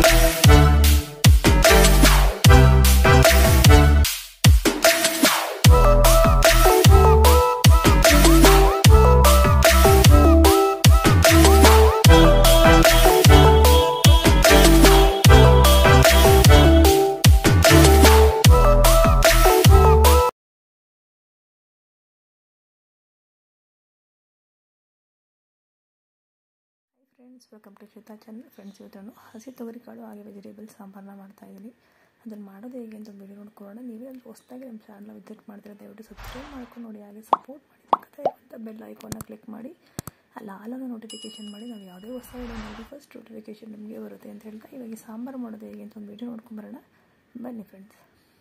friends welcome to Shweta channel friends ಇವತ್ತು ನಾನು ಹಸಿ ತೊಗರಿಕಾಳು ಹಾಗೆ ವೆಜಿಟೇಬಲ್ ಸಾಂಬಾರನ್ನ ಮಾಡ್ತಾಯಿದ್ದೀನಿ ಅದನ್ನು ಮಾಡೋದು ಹೇಗೆ ಅಂತ ವಿಡಿಯೋ ನೋಡ್ಕೊಳ್ಳೋಣ ನೀವೇ ಒಂದು ಹೊಸದಾಗಿ ನಮ್ಮ ಚಾನಲ್ ವಿಸಿಟ್ ಮಾಡ್ತಾರೆ ದಯವಿಟ್ಟು ಸಬ್ಸ್ಕ್ರೈಬ್ ಮಾಡ್ಕೊಂಡು ನೋಡಿ ಹಾಗೆ ಸಪೋರ್ಟ್ ಮಾಡಿ ಪಕ್ಕದ ಇರುವಂಥ ಬೆಲ್ ಐಕಾನ್ನ ಕ್ಲಿಕ್ ಮಾಡಿ ಅಲ್ಲ ಆಲನ್ನು ನೋಟಿಫಿಕೇಷನ್ ಮಾಡಿ ನಾವು ಯಾವುದೇ ಹೊಸ ವಿಡಿಯೋ ನೋಡಿ ಫಸ್ಟ್ ನೋಟಿಫಿಕೇಷನ್ ನಿಮಗೆ ಬರುತ್ತೆ ಅಂತ ಹೇಳ್ತಾ ಇವಾಗ ಸಾಂಬಾರು ಮಾಡೋದು ಹೇಗೆ ಅಂತ ಒಂದು ವಿಡಿಯೋ ನೋಡ್ಕೊಂಬರೋಣ ಬನ್ನಿ ಫ್ರೆಂಡ್ಸ್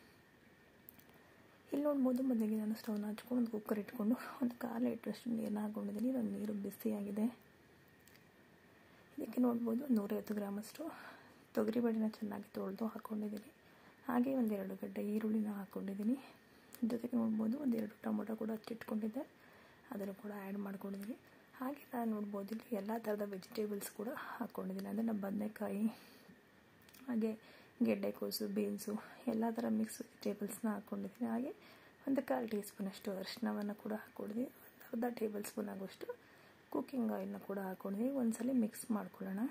ಇಲ್ಲಿ ನೋಡ್ಬೋದು ಮೊದಲಿಗೆ ನಾನು ಸ್ಟವ್ನ ಹಚ್ಕೊಂಡು ಒಂದು ಕುಕ್ಕರ್ ಇಟ್ಕೊಂಡು ಒಂದು ಕಾಲು ಲೀಟ್ರಷ್ಟು ನೀರನ್ನ ಹಾಕ್ಕೊಂಡಿದ್ದೀನಿ ಇವಾಗ ನೀರು ಬಿಸಿಯಾಗಿದೆ ಇದಕ್ಕೆ ನೋಡ್ಬೋದು ನೂರೈವತ್ತು ಗ್ರಾಮಷ್ಟು ತೊಗರಿಬೇಳೆನ ಚೆನ್ನಾಗಿ ತೊಳೆದು ಹಾಕ್ಕೊಂಡಿದ್ದೀನಿ ಹಾಗೆ ಒಂದೆರಡು ಗಡ್ಡೆ ಈರುಳ್ಳಿನ ಹಾಕ್ಕೊಂಡಿದ್ದೀನಿ ಜೊತೆಗೆ ನೋಡ್ಬೋದು ಒಂದೆರಡು ಟೊಮೊಟೊ ಕೂಡ ಹಚ್ಚಿಟ್ಕೊಂಡಿದ್ದೆ ಅದನ್ನು ಕೂಡ ಆ್ಯಡ್ ಮಾಡ್ಕೊಂಡಿದ್ದೀನಿ ಹಾಗೆ ನಾನು ನೋಡ್ಬೋದು ಇಲ್ಲಿ ಎಲ್ಲ ಥರದ ವೆಜಿಟೇಬಲ್ಸ್ ಕೂಡ ಹಾಕ್ಕೊಂಡಿದ್ದೀನಿ ಅಂದರೆ ನಮ್ಮ ಬದನೆಕಾಯಿ ಹಾಗೆ ಗೆಡ್ಡೆಕೋಸು ಬೀನ್ಸು ಎಲ್ಲ ಥರ ಮಿಕ್ಸ್ ವೆಜಿಟೇಬಲ್ಸ್ನ ಹಾಕ್ಕೊಂಡಿದ್ದೀನಿ ಹಾಗೆ ಒಂದು ಕಾಲು ಟೀ ಸ್ಪೂನಷ್ಟು ಅರಿಶಿನವನ್ನು ಕೂಡ ಹಾಕ್ಕೊಂಡಿದ್ದೀನಿ ಒಂದು ಅರ್ಧ ಟೇಬಲ್ ಸ್ಪೂನ್ ಆಗುವಷ್ಟು ಕುಕ್ಕಿಂಗ್ ಆಯಿಲ್ನ ಕೂಡ ಹಾಕ್ಕೊಂಡಿದ್ದೀನಿ ಒಂದ್ಸಲ ಮಿಕ್ಸ್ ಮಾಡ್ಕೊಳ್ಳೋಣ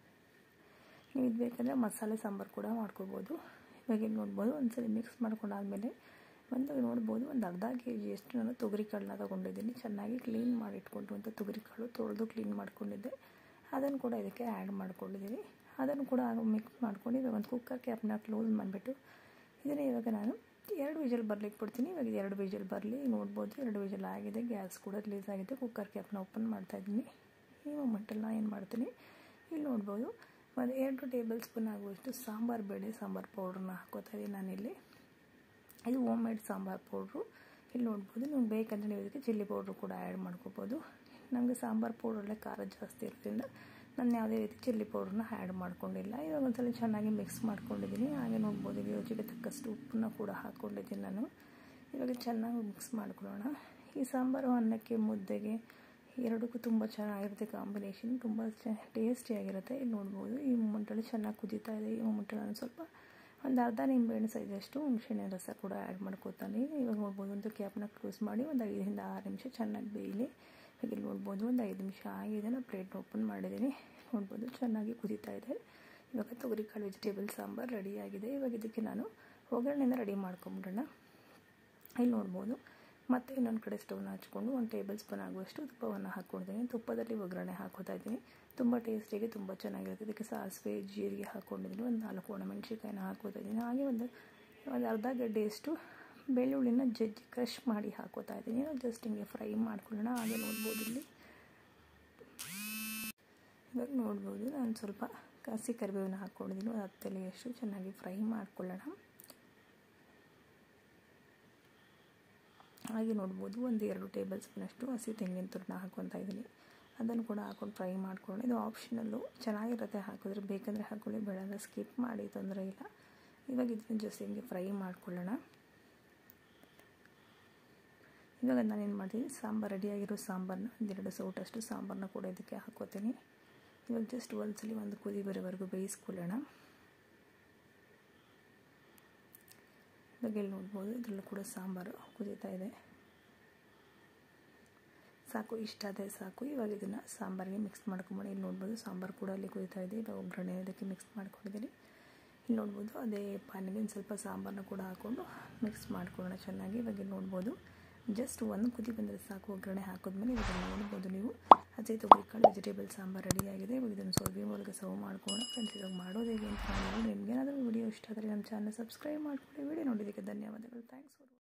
ನೀವು ಇದು ಬೇಕಂದರೆ ಮಸಾಲೆ ಸಾಂಬಾರು ಕೂಡ ಮಾಡ್ಕೋಬೋದು ಇವಾಗ ಇಲ್ಲಿ ನೋಡ್ಬೋದು ಒಂದ್ಸಲ ಮಿಕ್ಸ್ ಮಾಡ್ಕೊಂಡಾದಮೇಲೆ ಒಂದು ನೋಡ್ಬೋದು ಒಂದು ಅರ್ಧ ಕೆ ಜಿಯಷ್ಟು ನಾನು ತೊಗರಿ ಕಾಳನ್ನ ತೊಗೊಂಡಿದ್ದೀನಿ ಚೆನ್ನಾಗಿ ಕ್ಲೀನ್ ಮಾಡಿ ಇಟ್ಕೊಂಡಿರುವಂಥ ತೊಗರಿ ಕಾಳು ತೊಳೆದು ಕ್ಲೀನ್ ಮಾಡ್ಕೊಂಡಿದ್ದೆ ಅದನ್ನು ಕೂಡ ಇದಕ್ಕೆ ಆ್ಯಡ್ ಮಾಡ್ಕೊಂಡಿದ್ದೀನಿ ಅದನ್ನು ಕೂಡ ಮಿಕ್ಸ್ ಮಾಡ್ಕೊಂಡು ಇವಾಗ ಒಂದು ಕುಕ್ಕರ್ ಕ್ಯಾಪ್ನ ಕ್ಲೋಸ್ ಮಾಡಿಬಿಟ್ಟು ಇದನ್ನು ಇವಾಗ ನಾನು ಎರಡು ವಿಜಲ್ ಬರ್ಲಿಕ್ಕೆ ಬಿಡ್ತೀನಿ ಇವಾಗ ಎರಡು ವಿಜಲ್ ಬರಲಿ ನೋಡ್ಬೋದು ಎರಡು ವಿಜಲ್ ಆಗಿದೆ ಗ್ಯಾಸ್ ಕೂಡ ರಿಲೀಸ್ ಆಗಿದೆ ಕುಕ್ಕರ್ ಕ್ಯಾಪ್ನ ಓಪನ್ ಮಾಡ್ತಾಯಿದ್ದೀನಿ ಈ ಮೊಮೆಂಟಲ್ಲಿ ನಾನು ಏನು ಮಾಡ್ತೀನಿ ಇಲ್ಲಿ ನೋಡ್ಬೋದು ಒಂದು ಎರಡು ಟೇಬಲ್ ಸ್ಪೂನ್ ಆಗುವಷ್ಟು ಸಾಂಬಾರು ಬೇಳೆ ಸಾಂಬಾರು ಪೌಡ್ರನ್ನ ಹಾಕೋತಾ ಇದ್ದೀನಿ ನಾನಿಲ್ಲಿ ಇದು ಹೋಮ್ ಮೇಡ್ ಸಾಂಬಾರು ಪೌಡ್ರು ಇಲ್ಲಿ ನೋಡ್ಬೋದು ನಿಮ್ಗೆ ಬೇಕಂದರೆ ನೀವು ಇದಕ್ಕೆ ಚಿಲ್ಲಿ ಪೌಡ್ರು ಕೂಡ ಆ್ಯಡ್ ಮಾಡ್ಕೋಬೋದು ನಮಗೆ ಸಾಂಬಾರು ಪೌಡ್ರಲ್ಲೇ ಖಾರ ಜಾಸ್ತಿ ಇರೋದ್ರಿಂದ ನಾನು ಯಾವುದೇ ರೀತಿ ಚಿಲ್ಲಿ ಪೌಡ್ರನ್ನ ಆ್ಯಡ್ ಮಾಡ್ಕೊಂಡಿಲ್ಲ ಇವಾಗ ಒಂದ್ಸಲ ಚೆನ್ನಾಗಿ ಮಿಕ್ಸ್ ಮಾಡ್ಕೊಂಡಿದ್ದೀನಿ ಹಾಗೆ ನೋಡ್ಬೋದು ಇಲ್ಲಿ ರುಚಿಗೆ ತಕ್ಕಷ್ಟು ಉಪ್ಪನ್ನ ಕೂಡ ಹಾಕ್ಕೊಂಡಿದ್ದೀನಿ ನಾನು ಇವಾಗ ಚೆನ್ನಾಗಿ ಮಿಕ್ಸ್ ಮಾಡ್ಕೊಳ್ಳೋಣ ಈ ಸಾಂಬಾರು ಅನ್ನಕ್ಕೆ ಮುದ್ದೆಗೆ ಎರಡಕ್ಕೂ ತುಂಬ ಚೆನ್ನಾಗಿರುತ್ತೆ ಕಾಂಬಿನೇಷನ್ ತುಂಬ ಚ ಟೇಸ್ಟಿಯಾಗಿರುತ್ತೆ ಇಲ್ಲಿ ನೋಡ್ಬೋದು ಈ ಮೊಮೆಂಟಲ್ಲಿ ಚೆನ್ನಾಗಿ ಕುದೀತಾ ಇದೆ ಈ ಮೊಮೆಂಟಲ್ಲಿ ನಾನು ಸ್ವಲ್ಪ ಒಂದು ಅರ್ಧ ನಿಂಬೆಹಣ್ಣು ಸೈಜಷ್ಟು ಹುಣಸೆಹಣ್ಣಿನ ರಸ ಕೂಡ ಆ್ಯಡ್ ಮಾಡ್ಕೋತಾನೆ ಇವಾಗ ನೋಡ್ಬೋದು ಒಂದು ಕ್ಯಾಪ್ನ ಕ್ಲೋಸ್ ಮಾಡಿ ಒಂದು ಐದರಿಂದ ಆರು ನಿಮಿಷ ಚೆನ್ನಾಗಿ ಬೇಯಲಿ ಹಾಗೆ ನೋಡ್ಬೋದು ಒಂದು ಐದು ನಿಮಿಷ ಆಗಿದೆ ನಾನು ಪ್ಲೇಟ್ನ ಓಪನ್ ಮಾಡಿದ್ದೀನಿ ನೋಡ್ಬೋದು ಚೆನ್ನಾಗಿ ಕುದೀತಾ ಇದೆ ಇವಾಗ ತೊಗರಿಕಾಳು ವೆಜಿಟೇಬಲ್ ಸಾಂಬಾರು ರೆಡಿಯಾಗಿದೆ ಇವಾಗ ಇದಕ್ಕೆ ನಾನು ಒಗ್ಗರಣೆನ ರೆಡಿ ಮಾಡ್ಕೊಂಬಿಡೋಣ ಇಲ್ಲಿ ನೋಡ್ಬೋದು ಮತ್ತು ಇನ್ನೊಂದು ಕಡೆ ಸ್ಟವ್ನ ಹಚ್ಕೊಂಡು ಒಂದು ಟೇಬಲ್ ಸ್ಪೂನ್ ಆಗುವಷ್ಟು ತುಪ್ಪವನ್ನು ಹಾಕ್ಕೊಂಡಿದ್ದೀನಿ ತುಪ್ಪದಲ್ಲಿ ಒಗ್ಗರಣೆ ಹಾಕೋತಾ ಇದ್ದೀನಿ ತುಂಬ ಟೇಸ್ಟಿಗೆ ತುಂಬ ಚೆನ್ನಾಗಿರುತ್ತೆ ಇದಕ್ಕೆ ಸಾಸಿವೆ ಜೀರಿಗೆ ಹಾಕ್ಕೊಂಡಿದ್ದೀನಿ ಒಂದು ನಾಲ್ಕು ಒಣಮೆಣ್ಸಿಕಾಯಿನ ಹಾಕೋತಾ ಇದ್ದೀನಿ ಹಾಗೆ ಒಂದು ಒಂದು ಅರ್ಧ ಗಡ್ಡೆಯಷ್ಟು ಬೆಳ್ಳುಳ್ಳಿನ ಜಜ್ಜಿ ಕ್ರಷ್ ಮಾಡಿ ಹಾಕೋತಾ ಇದ್ದೀನಿ ಜಸ್ಟ್ ಹಿಂಗೆ ಫ್ರೈ ಮಾಡ್ಕೊಳ್ಳೋಣ ಹಾಗೆ ನೋಡ್ಬೋದು ಇಲ್ಲಿ ಇವಾಗ ನೋಡ್ಬೋದು ನಾನು ಸ್ವಲ್ಪ ಹಸಿ ಕರಿಬೇವನ್ನ ಹಾಕ್ಕೊಂಡಿದ್ದೀನಿ ಒಂದು ಹತ್ತು ಎಲೆಯಷ್ಟು ಚೆನ್ನಾಗಿ ಫ್ರೈ ಮಾಡ್ಕೊಳ್ಳೋಣ ಹಾಗೆ ನೋಡ್ಬೋದು ಒಂದು ಎರಡು ಟೇಬಲ್ ಸ್ಪೂನಷ್ಟು ಹಸಿ ತೆಂಗಿನ ತುರಿನ ಹಾಕ್ಕೊತಾ ಇದ್ದೀನಿ ಅದನ್ನು ಕೂಡ ಹಾಕ್ಕೊಂಡು ಫ್ರೈ ಮಾಡ್ಕೊಂಡು ಇದು ಆಪ್ಷನಲ್ಲು ಚೆನ್ನಾಗಿರುತ್ತೆ ಹಾಕಿದ್ರೆ ಬೇಕಂದರೆ ಹಾಕ್ಕೊಳ್ಳಿ ಬೇಡ ಸ್ಕಿಪ್ ಮಾಡಿ ತೊಂದರೆ ಇಲ್ಲ ಇವಾಗ ಇದನ್ನ ಜಸ್ಟ್ ಹಿಂಗೆ ಫ್ರೈ ಮಾಡ್ಕೊಳ್ಳೋಣ ಇವಾಗ ನಾನೇನು ಮಾಡ್ತೀನಿ ಸಾಂಬಾರು ರೆಡಿಯಾಗಿರೋ ಸಾಂಬಾರನ್ನ ಒಂದೆರಡು ಸೌಟಷ್ಟು ಸಾಂಬಾರನ್ನ ಕೂಡ ಇದಕ್ಕೆ ಹಾಕೋತೀನಿ ಇವಾಗ ಜಸ್ಟ್ ಒಂದ್ಸಲಿ ಒಂದು ಕುದಿ ಬರೋವರೆಗೂ ಬೇಯಿಸ್ಕೊಳ್ಳೋಣ ಇವಾಗ ಇಲ್ಲಿ ನೋಡ್ಬೋದು ಇದರಲ್ಲೂ ಕೂಡ ಸಾಂಬಾರು ಕುದೀತಾ ಇದೆ ಸಾಕು ಇಷ್ಟ ಅದೇ ಸಾಕು ಇವಾಗ ಇದನ್ನು ಸಾಂಬಾರಿಗೆ ಮಿಕ್ಸ್ ಮಾಡ್ಕೊಂಬಿಡಿ ಇಲ್ಲಿ ನೋಡ್ಬೋದು ಸಾಂಬಾರು ಕೂಡ ಅಲ್ಲಿ ಕುದೀತಾ ಇದೆ ಇವಾಗ ಒಗ್ಗರಣೆ ಇದಕ್ಕೆ ಮಿಕ್ಸ್ ಮಾಡ್ಕೊಂಡಿದ್ದೀನಿ ಇಲ್ಲಿ ನೋಡ್ಬೋದು ಅದೇ ಪಾನಿಗೆ ಒಂದು ಸ್ವಲ್ಪ ಸಾಂಬಾರನ್ನ ಕೂಡ ಹಾಕ್ಕೊಂಡು ಮಿಕ್ಸ್ ಮಾಡ್ಕೊಳ್ಳೋಣ ಚೆನ್ನಾಗಿ ಇವಾಗ ಇಲ್ಲಿ ನೋಡ್ಬೋದು ಜಸ್ಟ್ ಒಂದು ಕುದಿ ಬಂದರೆ ಸಾಕು ಒಗ್ಗರಣೆ ಹಾಕಿದ್ಮೇಲೆ ಇದನ್ನು ನೋಡ್ಬೋದು ನೀವು ಹಸಿ ತೊಗರಿಕಾಳು ವೆಜಿಟೇಬಲ್ ಸಾಂಬಾರು ರೆಡಿಯಾಗಿದೆ ಇವಾಗ ಇದನ್ನು ಸ್ವಲ್ಪ ಮೂಲಕ ಸರ್ವ್ ಮಾಡ್ಕೊಳ್ಳೋಣ ಫ್ರೆಂಡ್ಸ್ ಇವಾಗ ಮಾಡೋದು ಹೇಗೆ ಅಂತ ನೋಡಿ ನಿಮಗೇನಾದರೂ ವಿಡಿಯೋ ಇಷ್ಟ ಆದರೆ ನಮ್ಮ ಚಾನಲ್ ಸಬ್ಸ್ಕ್ರೈಬ್ ಮಾಡ್ಕೊಳ್ಳಿ ವಿಡಿಯೋ ನೋಡಿದ್ದಕ್ಕೆ ಧನ್ಯವಾದಗಳು ಥ್ಯಾಂಕ್ಸ್ ಫಾರ್